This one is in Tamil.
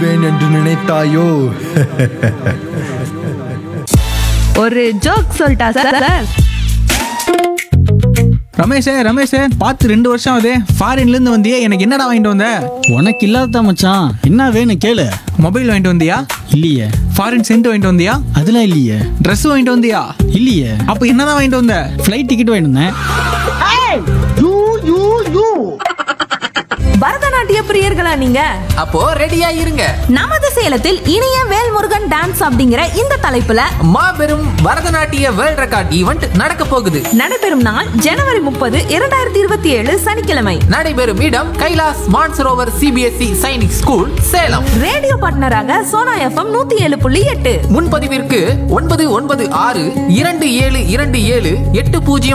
விடுவேன் என்று நினைத்தாயோ ஒரு ஜோக் சொல்லிட்டா சார் ரமேஷே ரமேஷே பார்த்து ரெண்டு வருஷம் ஆகுது ஃபாரின்ல இருந்து வந்தியே எனக்கு என்னடா வாங்கிட்டு வந்த உனக்கு இல்லாத மச்சான் என்ன வேணும் கேளு மொபைல் வாங்கிட்டு வந்தியா இல்லையே ஃபாரின் சென்ட் வாங்கிட்டு வந்தியா அதெல்லாம் இல்லையே Dress வாங்கிட்டு வந்தியா இல்லையே அப்ப என்னதான் வாங்கிட்டு வந்த ஃப்ளைட் டிக்கெட் வாங்கிட்டு வந்தேன் பரதநாட்டிய பிரியர்களா நீங்க அப்போ ரெடியா இருங்க நமது சேலத்தில் இனிய வேல்முருகன் டான்ஸ் அப்படிங்கிற இந்த தலைப்புல மாபெரும் பரதநாட்டிய வேர்ல்ட் ரெக்கார்ட் ஈவெண்ட் நடக்க போகுது நடைபெறும் நாள் ஜனவரி முப்பது இரண்டாயிரத்தி இருபத்தி ஏழு சனிக்கிழமை நடைபெறும் இடம் Kailash Mansarovar CBSE Sainik school Salem radio பார்ட்னராக சோனா எஃப்எம் நூத்தி ஏழு புள்ளி எட்டு முன்பதிவிற்கு ஒன்பது ஒன்பது ஆறு இரண்டு ஏழு இரண்டு ஏழு எட்டு பூஜ்ஜியம்